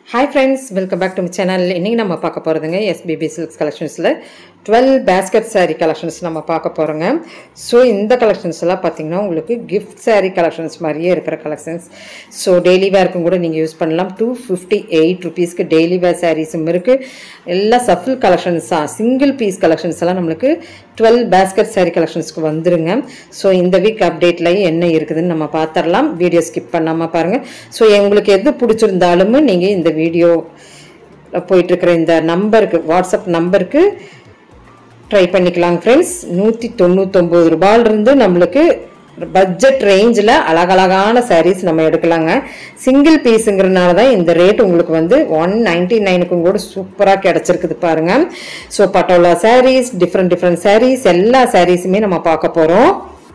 hi friends welcome back to channel இன்றைக்கி நம்ம பார்க்க போகிறதுங்க எஸ்பிபி சில்க்ஸ் கலெக்ஷன்ஸில் டுவெல் பேஸ்கெட் saree கலெக்ஷன்ஸ் நம்ம பார்க்க போகிறோங்க ஸோ இந்த கலெக்ஷன்ஸ் எல்லாம் பார்த்தீங்கன்னா உங்களுக்கு கிஃப்ட் saree கலெக்ஷன்ஸ் மாதிரியே இருக்கிற கலெக்ஷன்ஸ் ஸோ டெய்லி வேர்க்கும் கூட நீங்கள் யூஸ் பண்ணலாம் டூ ஃபிஃப்டி எயிட் ருபீஸ்க்கு டெய்லி வேர் சாரீஸும் இருக்குது எல்லாம் சஃபில் கலெக்ஷன்ஸ் தான் சிங்கிள் பீஸ் கலெக்ஷன்ஸ் எல்லாம் நம்மளுக்கு டுவெல் பேஸ்கெட் saree கலெக்ஷன்ஸ்க்கு வந்துருங்க ஸோ இந்த வீக் அப்டேட்லையும் என்ன இருக்குதுன்னு நம்ம பார்த்துடலாம் வீடியோ ஸ்கிப் பண்ணாமல் பாருங்கள் ஸோ உங்களுக்கு எது பிடிச்சிருந்தாலும் நீங்கள் இந்த வீடியோ போயிட்டுருக்கிற இந்த நம்பருக்கு வாட்ஸ்அப் நம்பருக்கு ட்ரை பண்ணிக்கலாங்க ஃப்ரெண்ட்ஸ் நூற்றி தொண்ணூத்தொம்பது ரூபாயிலிருந்து நம்மளுக்கு பட்ஜெட் ரேஞ்சில் அழகழகான sarees நம்ம எடுக்கலாங்க சிங்கிள் பீஸுங்கிறனால தான் இந்த ரேட் உங்களுக்கு வந்து ஒன் நைன்டி நைனுக்கும் கூட சூப்பராக கிடச்சிருக்குது பாருங்க so patola sarees different different sarees எல்லா சாரீஸுமே நம்ம பார்க்க போகிறோம்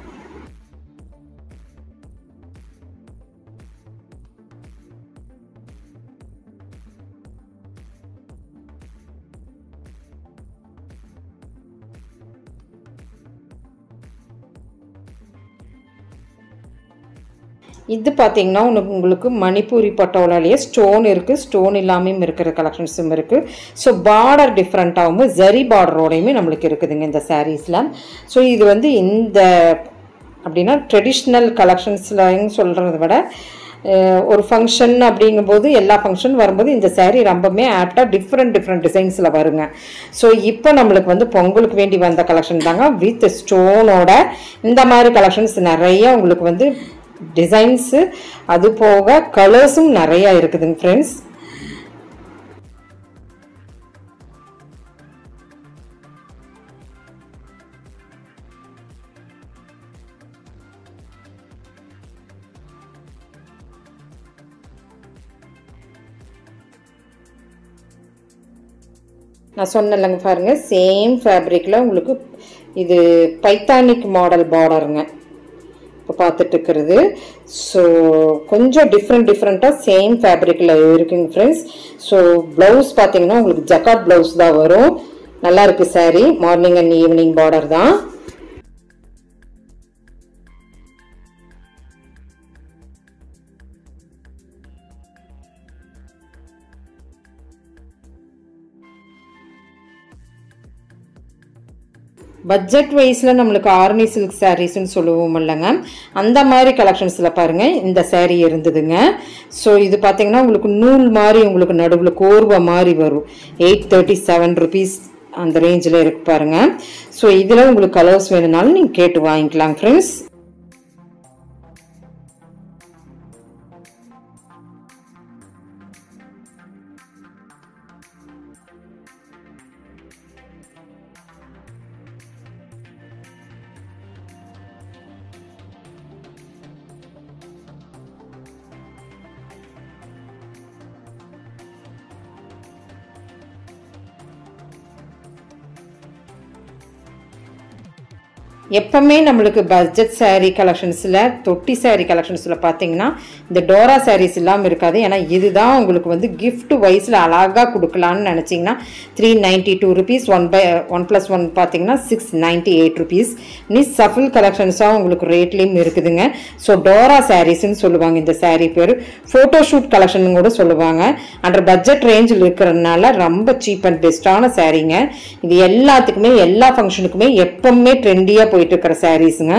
இது பார்த்தீங்கன்னா உனக்கு உங்களுக்கு மணிப்பூரி பட்டோலாலேயே ஸ்டோன் இருக்குது ஸ்டோன் இல்லாமையும் இருக்கிற கலெக்ஷன்ஸும் இருக்குது ஸோ பார்டர் டிஃப்ரெண்ட்டாகவும் ஜரி பார்டரோடையுமே நம்மளுக்கு இருக்குதுங்க இந்த சாரீஸில் ஸோ இது வந்து இந்த அப்படின்னா ட்ரெடிஷ்னல் கலெக்ஷன்ஸ்லன்னு சொல்கிறத விட அஹ், ஒரு ஃபங்க்ஷன் அப்படிங்கும்போது எல்லா ஃபங்க்ஷன் வரும்போது இந்த saree ரொம்பவுமே ஆப்டாக டிஃப்ரெண்ட் டிஃப்ரெண்ட் டிசைன்ஸில் வருங்க ஸோ இப்போ நம்மளுக்கு வந்து பொங்கலுக்கு வேண்டி வந்த கலெக்ஷன் தாங்க வித் ஸ்டோனோட இந்த மாதிரி கலெக்ஷன்ஸ் நிறைய உங்களுக்கு வந்து டிசைன்ஸு அது போக கலர்ஸும் நிறையா இருக்குதுங்க ஃப்ரெண்ட்ஸ் நான் சொன்னேன்லங்க பாருங்க சேம் ஃபேப்ரிக்கில் உங்களுக்கு இது பைத்தானிக் மாடல் பார்டருங்க இப்போ பார்த்துட்டு இருக்கிறது ஸோ கொஞ்சம் டிஃப்ரெண்ட் டிஃப்ரெண்ட்டாக சேம் ஃபேப்ரிக்கில் இருக்குங்க ஃப்ரெண்ட்ஸ் ஸோ ப்ளவுஸ் பார்த்தீங்கன்னா உங்களுக்கு ஜக்காட் ப்ளவுஸ் தான் வரும் நல்லா இருக்கு saree morning and evening border தான் பட்ஜெட் வைஸில் நம்மளுக்கு ஆர்மி சில்க் சாரீஸ்னு சொல்லுவோம் இல்லைங்க அந்த மாதிரி கலெக்ஷன்ஸில் பாருங்கள் இந்த saree இருந்ததுங்க ஸோ இது பார்த்தீங்கன்னா உங்களுக்கு நூல் மாதிரி உங்களுக்கு நடுவில் கோர்வை மாதிரி வரும் எயிட் தேர்ட்டி செவன் ருபீஸ் அந்த ரேஞ்சில் இருக்கு பாருங்க ஸோ இதில் உங்களுக்கு கலர்ஸ் வேணும்னாலும் நீங்கள் கேட்டு வாங்கிக்கலாம் ஃப்ரெண்ட்ஸ் எப்பவுமே நம்மளுக்கு பட்ஜெட் saree கலெக்ஷன்ஸில் தொட்டி saree கலெக்ஷன்ஸில் பார்த்தீங்கன்னா இந்த டோரா sarees இல்லாமல் இருக்காது ஏன்னா இதுதான் உங்களுக்கு வந்து gift வைஸில் அழகாக கொடுக்கலான்னு நினச்சிங்கன்னா three ninety two rupees one by one plus one பார்த்தீங்கன்னா சிக்ஸ் நைன்ட்டி எயிட் ருபீஸ் நீ சஃபில் கலெக்ஷன்ஸாக உங்களுக்கு ரேட்லேயும் இருக்குதுங்க ஸோ டோரா சாரீஸ்ன்னு சொல்லுவாங்க இந்த saree பேர் ஃபோட்டோ ஷூட் கலெக்ஷன் கூட சொல்லுவாங்க அண்டர் பட்ஜெட் ரேஞ்சில் இருக்கிறதுனால ரொம்ப சீப் அண்ட் பெஸ்ட்டான சாரீங்க இது எல்லாத்துக்குமே எல்லா ஃபங்க்ஷனுக்குமே எப்பவுமே ட்ரெண்டியாக போயிட்டு இருக்கிற சாரீஸுங்க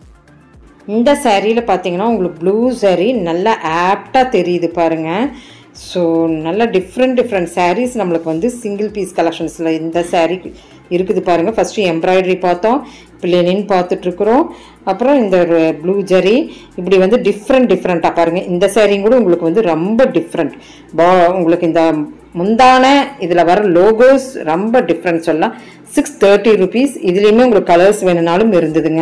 இந்த சேரீயில் பார்த்தீங்கன்னா உங்களுக்கு ப்ளூ saree நல்லா ஆப்டாக தெரியுது பாருங்க ஸோ நல்ல டிஃப்ரெண்ட் டிஃப்ரெண்ட் sarees நம்மளுக்கு வந்து சிங்கிள் பீஸ் கலெக்ஷன்ஸில் இந்த saree இருக்குது பாருங்கள் ஃபஸ்ட்டு எம்ப்ராய்டரி பார்த்தோம் இப்போ லெனின் பார்த்துட்ருக்குறோம் அப்புறம் இந்த ப்ளூ ஜரி இப்படி வந்து டிஃப்ரெண்ட் டிஃப்ரெண்ட்டாக பாருங்கள் இந்த சாரியும் கூட உங்களுக்கு வந்து ரொம்ப டிஃப்ரெண்ட் பா உங்களுக்கு இந்த முந்தான இதில் வர லோகோஸ் ரொம்ப டிஃப்ரெண்ட் சொல்லலாம் சிக்ஸ் தேர்ட்டி ருபீஸ் இதுலேயுமே உங்களுக்கு கலர்ஸ் வேணும்னாலும் இருந்ததுங்க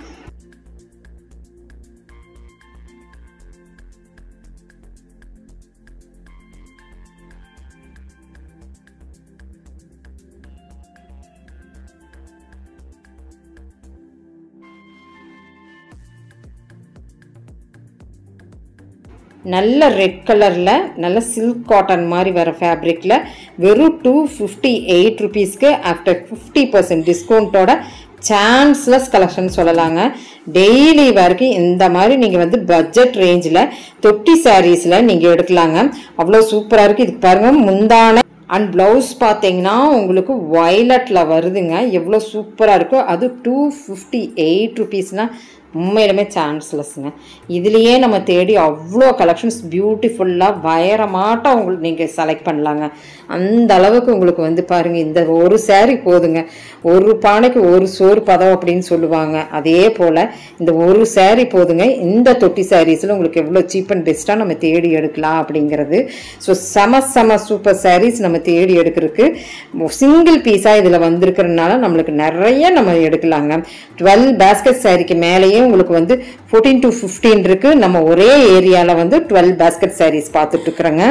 நல்ல ரெட் கலரில் நல்ல சில்க் காட்டன் மாதிரி வர ஃபேப்ரிக்கில் வெறும் டூ ஃபிஃப்டி எயிட் ருபீஸ்க்கு ஆஃப்டர் ஃபிஃப்டி பர்சன்ட் டிஸ்கவுண்ட்டோட சான்ஸ்லெஸ் கலெக்ஷன் சொல்லலாங்க டெய்லி வரைக்கும் இந்த மாதிரி நீங்கள் வந்து பட்ஜெட் ரேஞ்சில் தொட்டி சாரீஸில் நீங்கள் எடுக்கலாங்க அவ்வளோ சூப்பராக இருக்குது இதுக்கு பாருங்கள் முந்தான அண்ட் ப்ளவுஸ் பார்த்தீங்கன்னா உங்களுக்கு வயலட்டில் வருதுங்க எவ்வளோ சூப்பராக இருக்கோ அது டூ ஃபிஃப்டி எயிட் ருபீஸ்னால் உண்மையிலுமே சான்ஸ்லெஸ்ங்க இதுலேயே நம்ம தேடி அவ்வளோ கலெக்ஷன்ஸ் பியூட்டிஃபுல்லாக வயரமாட்டம் உங்களுக்கு நீங்கள் செலக்ட் பண்ணலாங்க அந்த அளவுக்கு உங்களுக்கு வந்து பாருங்கள் இந்த ஒரு saree போதுங்க ஒரு பானைக்கு ஒரு சோறு பதம் அப்படின்னு சொல்லுவாங்க அதே போல் இந்த ஒரு saree போதுங்க இந்த தொட்டி சாரீஸில் உங்களுக்கு எவ்வளோ சீப் அண்ட் பெஸ்ட்டாக நம்ம தேடி எடுக்கலாம் அப்படிங்கிறது ஸோ செம செம சூப்பர் sarees நம்ம தேடி எடுக்கிறதுக்கு சிங்கிள் பீஸாக இதில் வந்திருக்கிறதுனால நம்மளுக்கு நிறைய நம்ம எடுக்கலாங்க டுவெல் பேஸ்கெட் சாரிக்கு மேலேயே உங்களுக்கு வந்து ஃபோர்டீன் டு ஃபிஃப்டீன் இருக்கு நம்ம ஒரே ஏரியாவில் வந்து டுவெல் பேஸ்கெட் சாரீஸ் பார்த்துட்டு இருக்கிறோங்க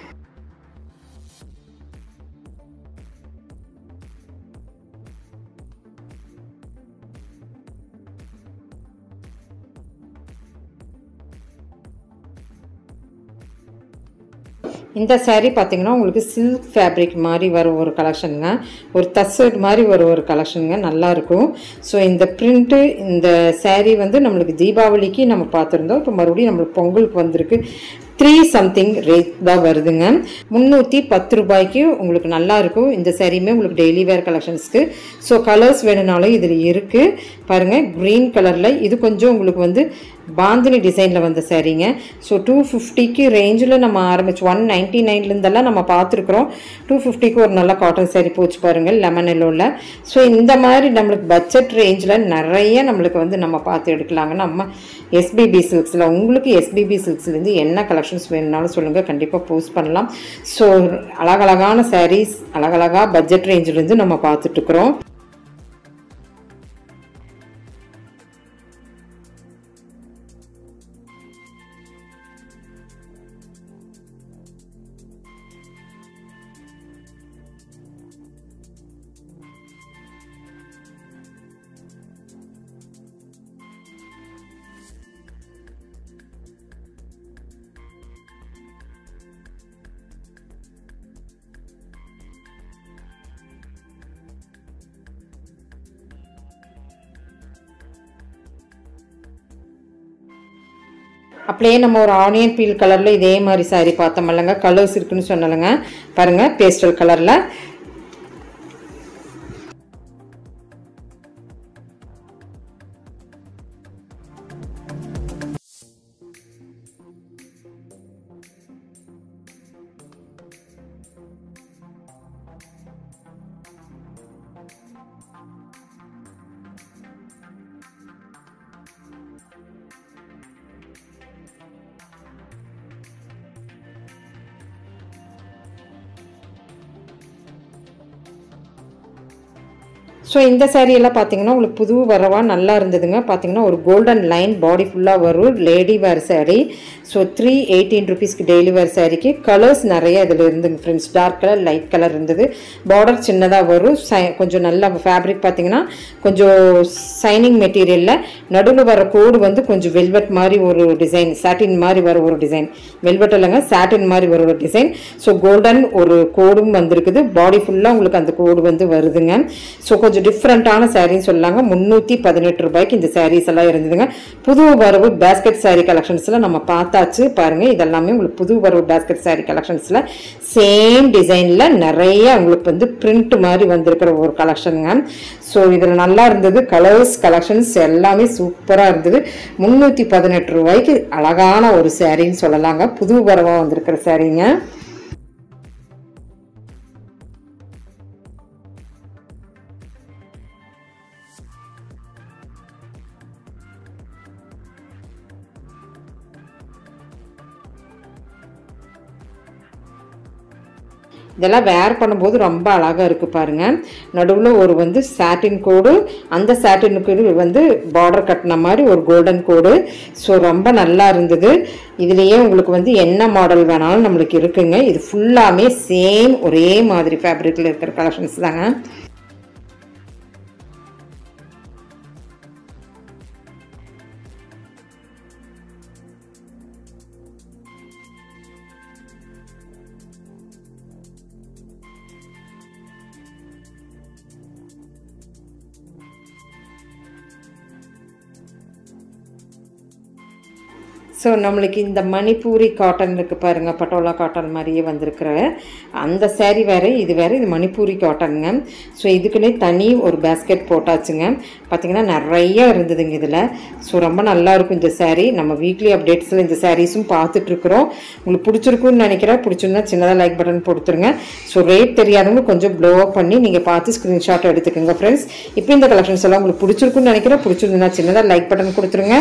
இந்த saree பார்த்தீங்கன்னா உங்களுக்கு சில்க் ஃபேப்ரிக் மாதிரி வரும் ஒரு கலெக்ஷனுங்க ஒரு தசட் மாதிரி வரும் ஒரு கலெக்ஷனுங்க நல்லா இருக்கும் ஸோ இந்த பிரிண்ட்டு இந்த saree வந்து நம்மளுக்கு தீபாவளிக்கு நம்ம பார்த்துருந்தோம் இப்போ மறுபடியும் நம்மளுக்கு பொங்கலுக்கு வந்திருக்கு த்ரீ சம்திங் ரேட் தான் வருதுங்க முந்நூற்றி பத்து ரூபாய்க்கு உங்களுக்கு நல்லா இருக்கும் இந்த சாரியுமே உங்களுக்கு டெய்லி வேர் கலெக்ஷன்ஸ்க்கு ஸோ கலர்ஸ் வேணும்னாலும் இதில் இருக்குது பாருங்கள் க்ரீன் கலரில் இது கொஞ்சம் உங்களுக்கு வந்து பாந்தினி டிசைனில் வந்த சாரீங்க ஸோ டூ ஃபிஃப்டிக்கு ரேஞ்சில் நம்ம ஆரம்பிச்சு ஒன் நைன்ட்டி நைன்லேருந்தெல்லாம் நம்ம பார்த்துருக்குறோம் டூ ஃபிஃப்டிக்கு ஒரு நல்ல காட்டன் saree போச்சு பாருங்கள் லெமன் எல்லோவில் ஸோ இந்த மாதிரி நம்மளுக்கு பட்ஜெட் ரேஞ்சில் நிறைய நம்மளுக்கு வந்து நம்ம பார்த்து எடுக்கலாங்க நம்ம எஸ்பிபி சில்க்ஸில் உங்களுக்கு எஸ்பிபி சில்க்ஸ்லேருந்து என்ன கலெக்ஷன்ஸ் வேணும்னாலும் சொல்லுங்கள் கண்டிப்பாக போஸ்ட் பண்ணலாம் ஸோ அழகழகான sarees அழகழகா பட்ஜெட் ரேஞ்சிலேருந்து நம்ம பார்த்துட்ருக்குறோம் அப்படியே நம்ம ஒரு ஆனியன் பீல் கலரில் இதே மாதிரி saree பார்த்தோமல்லங்க கலர்ஸ் இருக்குன்னு சொன்னலங்க பாருங்கள் பேஸ்டல் கலரில் ஸோ இந்த saree எல்லாம் பார்த்தீங்கன்னா உங்களுக்கு புது வரவா நல்லா இருந்ததுங்க பார்த்தீங்கன்னா ஒரு கோல்டன் லைன் பாடி ஃபுல்லாக வரும் lady wear saree so three eighteen ருபீஸ்க்கு டெய்லி வேர் சாரிக்கு கலர்ஸ் நிறைய இதில் இருந்துங்க friends dark colour light colour இருந்தது பார்டர் சின்னதாக வரும் சை கொஞ்சம் நல்ல ஃபேப்ரிக் பார்த்தீங்கன்னா கொஞ்சம் சைனிங் மெட்டீரியலில் நடுவில் வர கோடு வந்து கொஞ்சம் வெல்வெட் மாதிரி ஒரு டிசைன் சாட்டின் மாதிரி வர ஒரு டிசைன் வெல்வெட் இல்லைங்க சாட்டின் மாதிரி வர ஒரு டிசைன் ஸோ கோல்டன் ஒரு கோடும் வந்திருக்குது பாடி ஃபுல்லாக உங்களுக்கு அந்த கோடு வந்து வருதுங்க ஸோ கொஞ்சம் கொஞ்சம் டிஃப்ரெண்ட்டான சாரின்னு சொல்லலாங்க முந்நூற்றி பதினெட்டு ரூபாய்க்கு இந்த சாரீஸ் எல்லாம் இருந்ததுங்க புது வரவு பேஸ்கெட் சாரீ கலெக்ஷன்ஸில் நம்ம பார்த்தாச்சு பாருங்கள் இதெல்லாமே உங்களுக்கு புது வரவு பேஸ்கெட் சாரீ கலெக்ஷன்ஸில் சேம் டிசைனில் நிறைய உங்களுக்கு வந்து பிரிண்ட் மாதிரி வந்திருக்கிற ஒரு கலெக்ஷனுங்க ஸோ இதில் நல்லா இருந்தது கலர்ஸ் கலெக்ஷன்ஸ் எல்லாமே சூப்பராக இருந்தது முந்நூற்றி பதினெட்டு ரூபாய்க்கு அழகான ஒரு சாரின்னு சொல்லலாங்க புது வரவாக வந்திருக்கிற சாரீங்க இதெல்லாம் வேர் பண்ணும்போது ரொம்ப அழகாக இருக்குது பாருங்கள் நடுவில் ஒரு வந்து சாட்டின் கோடு அந்த சாட்டினுக்கு வந்து பார்டர் கட்டின மாதிரி ஒரு கோல்டன் கோடு ஸோ ரொம்ப நல்லா இருந்தது இதுலேயே உங்களுக்கு வந்து என்ன மாடல் வேணாலும் நம்மளுக்கு இருக்குங்க இது ஃபுல்லாமே சேம் ஒரே மாதிரி ஃபேப்ரிக்கில் இருக்கிற கலெக்ஷன்ஸ் தாங்க ஸோ நம்மளுக்கு இந்த மணிப்பூரி காட்டன் இருக்குது பாருங்கள் பட்டோலா காட்டன் மாதிரியே வந்திருக்கிற அந்த சேரீ வேறு இது வேறு இது மணிப்பூரி காட்டனுங்க ஸோ இதுக்குன்னே தனி ஒரு பேஸ்கெட் போட்டாச்சுங்க பார்த்திங்கன்னா நிறைய இருந்ததுங்க இதில் ஸோ ரொம்ப நல்லா இருக்கும் இந்த சேரீ நம்ம வீக்லி அப்டேட்ஸில் இந்த சாரீஸும் பார்த்துட்ருக்குறோம் உங்களுக்கு பிடிச்சிருக்குன்னு நினைக்கிறேன் பிடிச்சிருந்தா சின்னதாக லைக் பட்டன் கொடுத்துருங்க ஸோ ரேட் தெரியாதவங்க கொஞ்சம் ப்ளோ அப் பண்ணி நீங்கள் பார்த்து ஸ்க்ரீன்ஷாட் எடுத்துக்கோங்க ஃப்ரெண்ட்ஸ் இப்போ இந்த கலெக்ஷன்ஸ் எல்லாம் உங்களுக்கு பிடிச்சிருக்குன்னு நினைக்கிறேன் பிடிச்சிருந்தா சின்னதாக லைக் பட்டன் கொடுத்துருங்க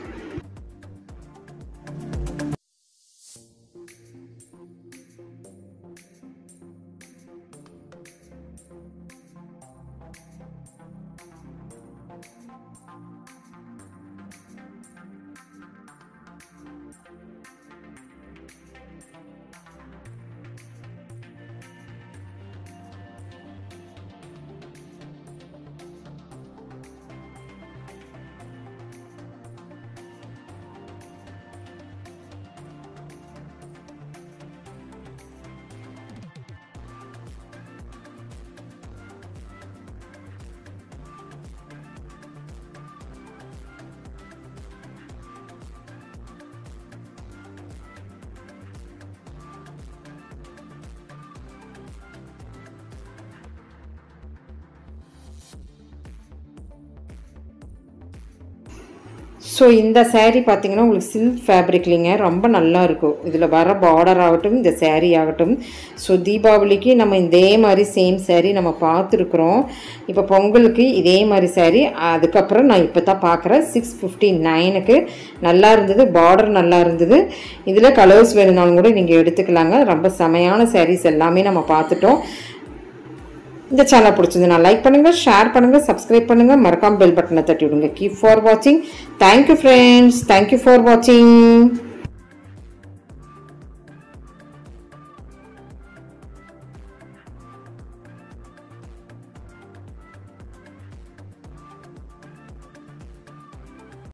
ஸோ இந்த saree பார்த்தீங்கன்னா உங்களுக்கு சில்க் ஃபேப்ரிக்லிங்க ரொம்ப நல்லா இருக்கும் இதில் வர பார்டர் ஆகட்டும் இந்த saree ஆகட்டும் ஸோ தீபாவளிக்கு நம்ம இதே மாதிரி சேம் saree நம்ம பார்த்துருக்குறோம் இப்போ பொங்கலுக்கு இதே மாதிரி saree அதுக்கப்புறம் நான் இப்போ தான் பார்க்குறேன் சிக்ஸ் ஃபிஃப்டி நைனுக்கு நல்லா இருந்தது பார்டர் நல்லா இருந்தது இதில் கலர்ஸ் வேணுனாலும் கூட நீங்கள் எடுத்துக்கலாங்க ரொம்ப செமையான sarees எல்லாமே நம்ம பார்த்துட்டோம் இந்த சேனல் பிடிச்சிருந்தா லைக் பண்ணுங்கள் ஷேர் பண்ணுங்கள் சப்ஸ்கிரைப் பண்ணுங்கள் மறக்காம பெல் பட்டனை தட்டி விடுங்க கீப் ஃபார் வாட்சிங் தேங்க்யூ ஃப்ரெண்ட்ஸ் தேங்க்யூ ஃபார் வாட்சிங்